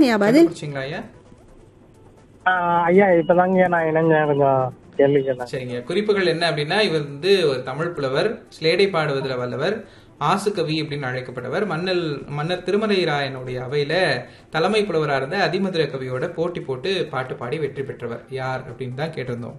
சொல்லுங்கய்யா பதில் கண்டுபிடிச்சீங்களா ஐயா ஆஹ் ஐயா இப்பதாங்க நான் இணைஞ்சேன் கொஞ்சம் கேள்வி கேட்டேன் சரிங்க குறிப்புகள் என்ன அப்படின்னா இவர் வந்து ஒரு தமிழ் புலவர் ஸ்லேடை பாடுவதில் வல்லவர் ஆசுகவி அப்படின்னு அழைக்கப்பட்டவர் மன்னல் மன்னர் திருமலை ராயனுடைய அவையில தலைமை புலவரா இருந்த அதிமதுர கவியோட போட்டி போட்டு பாட்டு பாடி வெற்றி பெற்றவர் யார் அப்படின்னு தான் கேட்டிருந்தோம்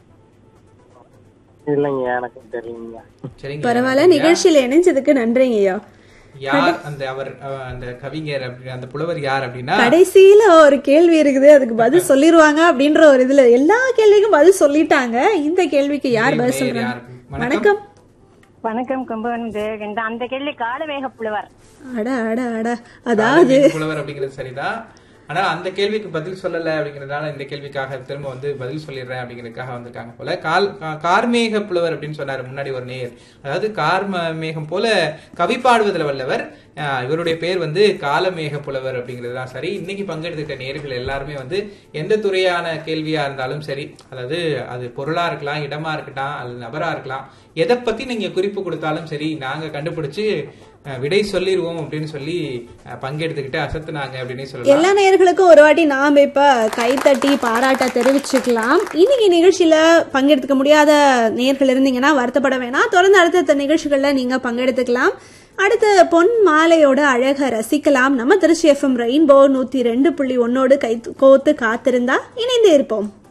இல்லைங்க எனக்கு தெரியலங்க சரிங்க பரவாயில்ல நிகழ்ச்சியில இணைஞ்சதுக்கு நன்றிங்கய்யா யார் அந்த அவர் அஹ், அந்த கவிஞர் அப்படி அந்த புலவர் யார் அப்படின்னா கடைசியில ஒரு கேள்வி இருக்குது அதுக்கு பதில் சொல்லிருவாங்க அப்படின்ற ஒரு இதுல எல்லா கேள்விக்கும் பதில் சொல்லிட்டாங்க இந்த கேள்விக்கு யார் பதில் நேயர் சொல்றாங்க யார்? வணக்கம் வணக்கம் கும்பகோணம் இந்த அந்த கேள்வி காலவேக புலவர் அட அட அட அதாவது கார்மேக புலவர் அப்படிங்கிறது சரிதான் ஆனா அந்த கேள்விக்கு பதில் சொல்லல அப்படிங்கறதுனால இந்த கேள்விக்காக திரும்ப வந்து பதில் சொல்லிடுறேன் அப்படிங்கிறதுக்காக வந்திருக்காங்க போல கால் கா- கார்மேக புலவர் அப்படின்னு சொன்னாரு முன்னாடி ஒரு நேயர் அதாவது கார்மேகம் போல கவி பாடுவதில் வல்லவர் ஆஹ், இவருடைய பேர் வந்து காலமேக புலவர் அப்படிங்கிறது தான் சரி இன்னைக்கு பங்கெடுத்துக்க நேயர்கள் எல்லாருமே வந்து எந்த துறையான கேள்வியா இருந்தாலும் சரி அதாவது அது பொருளா இருக்கலாம் இடமா இருக்கட்டும் அல்லது நபரா இருக்கலாம் எதை பத்தி நீங்க குறிப்பு கொடுத்தாலும் சரி நாங்க கண்டுபிடிச்சு அஹ், விடை சொல்லிடுவோம் அப்படின்னு சொல்லி அஹ், பங்கெடுத்துக்கிட்டு அசத்துனாங்க அப்படின்னு சொல்லலாம் எல்லா நேயர்களுக்கும் ஒரு வாட்டி நாம இப்ப கைத்தட்டி பாராட்ட தெரிவிச்சுக்கலாம் இன்னைக்கு நிகழ்ச்சியில பங்கெடுத்துக்க முடியாத நேயர்கள் இருந்தீங்கன்னா வருத்தப்பட வேணாம் தொடர்ந்து அடுத்தடுத்த நிகழ்ச்சிகள்ல நீங்க பங்கெடுத்துக்கலாம் அடுத்து பொன் மாலையோட அழக ரசிக்கலாம் நம்ம திருச்சி எஃப்எம் ரெயின்போ நூத்தி ரெண்டு புள்ளி ஒன்னோடு கை கோத்து காத்திருந்தா இணைந்தே இருப்போம்